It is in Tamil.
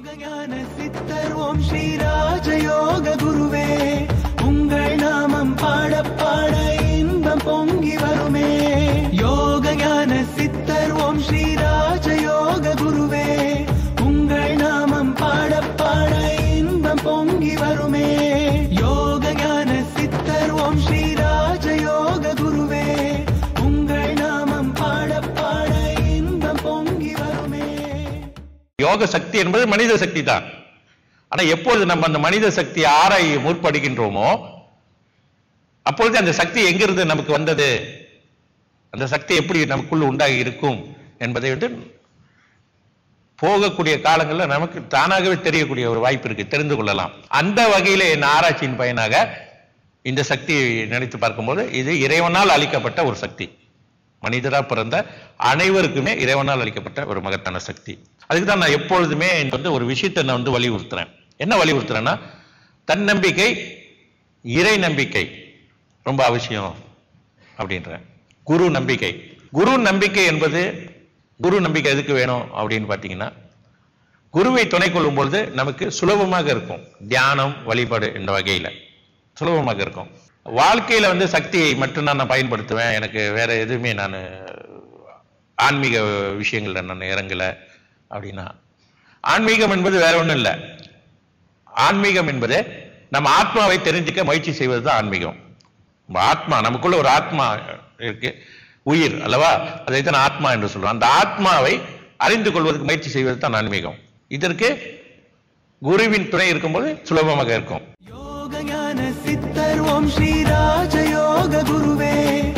யோகஞான சித்தர் ஓம் ஸ்ரீராஜயோக குருவே உங்கள் நாமம் பாட பாட இன்பம் பொங்கி வருமே யோகஞான சித்தர் ஓம் ஸ்ரீராஜயோக குருவே உங்கள் நாமம் பாட பாட இன்பம் பொங்கி வருமே யோகஞான சித்தர் ஓம் ஸ்ரீராஜயோக குருவே உங்கள் நாமம் பாட பாட இன்பம் பொங்கி வருமே யோக சக்தி என்பது மனித சக்தி தான் ஆனா எப்பொழுது நம்ம அந்த மனித சக்தியை ஆராய முற்படுகின்றோமோ அப்பொழுது அந்த சக்தி எங்கிருந்து நமக்கு வந்தது அந்த சக்தி எப்படி நமக்குள்ள உண்டாகி இருக்கும் என்பதை விட்டு போகக்கூடிய காலங்களில் நமக்கு தானாகவே தெரியக்கூடிய ஒரு வாய்ப்பு இருக்கு தெரிந்து கொள்ளலாம் அந்த வகையில என் ஆராய்ச்சியின் பயனாக இந்த சக்தியை நினைத்து பார்க்கும்போது இது இறைவனால் அளிக்கப்பட்ட ஒரு சக்தி மனிதரா பிறந்த அனைவருக்குமே இறைவனால் அளிக்கப்பட்ட ஒரு மகத்தான சக்தி அதுக்கு தான் நான் எப்பொழுதுமே வந்து ஒரு விஷயத்தை நான் வந்து வலியுறுத்துறேன் என்ன வலியுறுத்துறேன்னா தன்னம்பிக்கை இறை நம்பிக்கை ரொம்ப அவசியம் அப்படின்றேன் குரு நம்பிக்கை குரு நம்பிக்கை என்பது குரு நம்பிக்கை எதுக்கு வேணும் அப்படின்னு பார்த்தீங்கன்னா குருவை துணை கொள்ளும் பொழுது நமக்கு சுலபமாக இருக்கும் தியானம் வழிபாடு என்ற வகையில சுலபமாக இருக்கும் வாழ்க்கையில வந்து சக்தியை மட்டும் நான் பயன்படுத்துவேன் எனக்கு வேற எதுவுமே நான் ஆன்மீக விஷயங்கள்ல நான் இறங்கல அப்படின்னா ஆன்மீகம் என்பது வேற ஒண்ணும் இல்லை ஆன்மீகம் என்பது நம்ம ஆத்மாவை தெரிஞ்சுக்க முயற்சி செய்வது தான் ஆன்மீகம் நம்ம ஆத்மா நமக்குள்ள ஒரு ஆத்மா இருக்கு உயிர் அல்லவா அதை தான் ஆத்மா என்று சொல்றோம் அந்த ஆத்மாவை அறிந்து கொள்வதற்கு முயற்சி செய்வது தான் ஆன்மீகம் இதற்கு குருவின் துணை இருக்கும்போது சுலபமாக இருக்கும் யோகஞான சித்தர் ஓம் ஸ்ரீராஜயோக குருவே